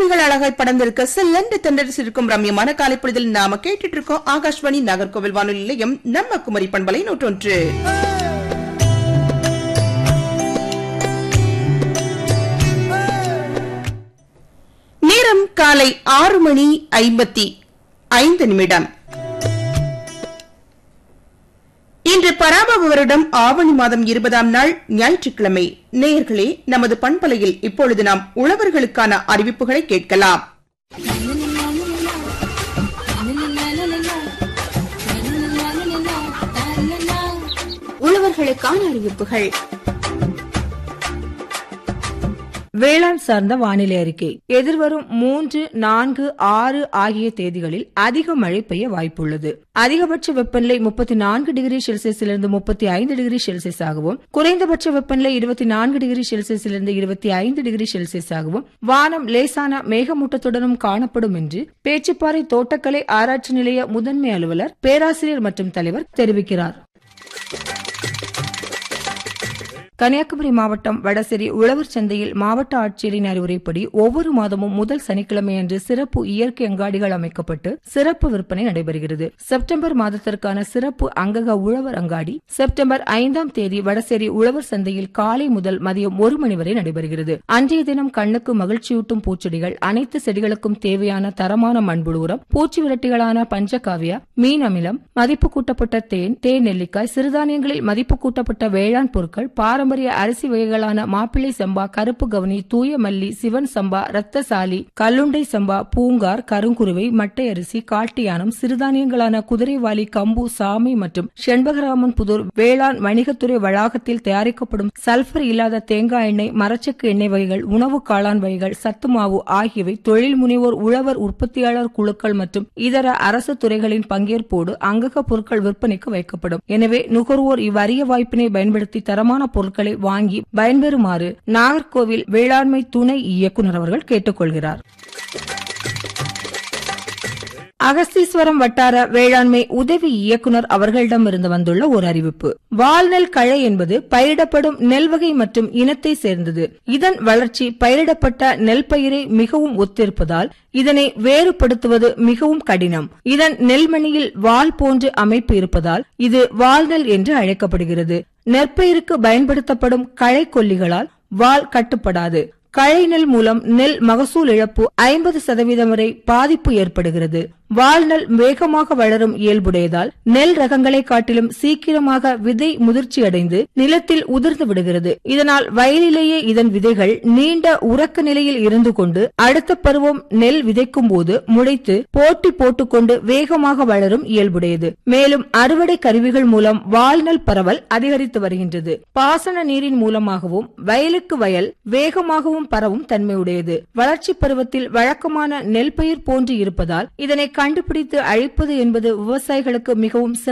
துளிகள் அழகாய் படர்ந்திருக்க செல்லண்டு தென்றரிசிருக்கும் ரம்யமான காலைப்பொழுதில் நாம கேட்டுட்டு இருக்கோம் ஆகாஷ்வாணி நாகர்கோவில் வானொலி நிலையம் நம்ம குமரி பண்பலை நூற்றொன்று நேரம் காலை ஆறு மணி ஐம்பத்தி ஐந்து நிமிடம் இன்று பராபவ வருடம் ஆவணி மாதம் இருபதாம் நாள் ஞாயிற்றுக்கிழமை நேயர்களே நமது பண்பலையில் இப்பொழுது நாம் உழவர்களுக்கான அறிவிப்புகளை கேட்கலாம் உழவர்களுக்கான அறிவிப்புகள் வேளாண் சார்ந்த வானிலை அறிக்கை எதிர்வரும் மூன்று நான்கு ஆறு ஆகிய தேதிகளில் அதிக மழை பெய்ய வாய்ப்புள்ளது அதிகபட்ச வெப்பநிலை முப்பத்தி நான்கு டிகிரி செல்சியஸிலிருந்து முப்பத்தி ஐந்து டிகிரி செல்சியஸாகவும் குறைந்தபட்ச வெப்பநிலை இருபத்தி நான்கு டிகிரி செல்சியஸிலிருந்து இருபத்தி ஐந்து டிகிரி செல்சியஸாகவும் வானம் லேசான மேகமூட்டத்துடனும் காணப்படும் என்று பேச்சுப்பாறை தோட்டக்கலை ஆராய்ச்சி நிலைய முதன்மை அலுவலர் பேராசிரியர் மற்றும் தலைவர் தெரிவிக்கிறார் கன்னியாகுமரி மாவட்டம் வடசேரி உழவர் சந்தையில் மாவட்ட ஆட்சியரின் அறிவுரைப்படி ஒவ்வொரு மாதமும் முதல் சனிக்கிழமையன்று சிறப்பு இயற்கை அங்காடிகள் அமைக்கப்பட்டு சிறப்பு விற்பனை நடைபெறுகிறது செப்டம்பர் மாதத்திற்கான சிறப்பு அங்கக உழவர் அங்காடி செப்டம்பர் ஐந்தாம் தேதி வடசேரி உழவர் சந்தையில் காலை முதல் மதியம் ஒரு மணி வரை நடைபெறுகிறது அன்றைய தினம் கண்ணுக்கு மகிழ்ச்சியூட்டும் பூச்செடிகள் அனைத்து செடிகளுக்கும் தேவையான தரமான மண்புழு உரம் பூச்சி விரட்டிகளான பஞ்சகாவியா மீன் அமிலம் மதிப்பு கூட்டப்பட்ட தேன் தேன் நெல்லிக்காய் சிறுதானியங்களில் மதிப்பு கூட்டப்பட்ட வேளாண் பொருட்கள் பாரம்பரிய அரிசி வகைகளான மாப்பிள்ளை சம்பா கருப்பு கவனி தூய மல்லி சிவன் சம்பா ரத்தசாலி கல்லுண்டை சம்பா பூங்கார் கருங்குருவை மட்டை அரிசி காட்டியானம் சிறுதானியங்களான குதிரைவாலி கம்பு சாமி மற்றும் செண்பகராமன் புதூர் வேளாண் வணிகத்துறை வளாகத்தில் தயாரிக்கப்படும் சல்பர் இல்லாத தேங்காய் எண்ணெய் மரச்சக்கு எண்ணெய் வகைகள் உணவு காளான் வகைகள் சத்து மாவு ஆகியவை தொழில் முனைவோர் உழவர் உற்பத்தியாளர் குழுக்கள் மற்றும் இதர அரசு துறைகளின் பங்கேற்போடு அங்கக பொருட்கள் விற்பனைக்கு வைக்கப்படும் எனவே நுகர்வோர் இவ்வரிய வாய்ப்பினை பயன்படுத்தி தரமான பொருட்களை வாங்கி பயன்பெறுமாறு நாகர்கோவில் வேளாண்மை துணை இயக்குநர் அவர்கள் கேட்டுக்கொள்கிறார் அகஸ்தீஸ்வரம் வட்டார வேளாண்மை உதவி இயக்குனர் அவர்களிடமிருந்து வந்துள்ள ஒரு அறிவிப்பு வால்நெல் களை என்பது பயிரிடப்படும் நெல் வகை மற்றும் இனத்தை சேர்ந்தது இதன் வளர்ச்சி பயிரிடப்பட்ட நெல் பயிரை மிகவும் ஒத்திருப்பதால் இதனை வேறுபடுத்துவது மிகவும் கடினம் இதன் நெல்மணியில் வால் போன்று அமைப்பு இருப்பதால் இது வால்நெல் என்று அழைக்கப்படுகிறது நெற்பயிருக்கு பயன்படுத்தப்படும் களை கொல்லிகளால் வால் கட்டுப்படாது களை நெல் மூலம் நெல் மகசூல் இழப்பு ஐம்பது சதவீதம் வரை பாதிப்பு ஏற்படுகிறது வால்நெல் வேகமாக வளரும் இயல்புடையதால் நெல் ரகங்களை காட்டிலும் சீக்கிரமாக விதை முதிர்ச்சியடைந்து நிலத்தில் உதிர்ந்து விடுகிறது இதனால் வயலிலேயே இதன் விதைகள் நீண்ட உறக்க நிலையில் இருந்து கொண்டு அடுத்த பருவம் நெல் விதைக்கும் போது முளைத்து போட்டி போட்டுக்கொண்டு வேகமாக வளரும் இயல்புடையது மேலும் அறுவடை கருவிகள் மூலம் வால்நெல் பரவல் அதிகரித்து வருகின்றது பாசன நீரின் மூலமாகவும் வயலுக்கு வயல் வேகமாகவும் பரவும் தன்மையுடையது வளர்ச்சி பருவத்தில் வழக்கமான நெல் பயிர் போன்று இருப்பதால் இதனை கண்டுபிடித்து அழிப்பது என்பது விவசாயிகளுக்கு மிகவும்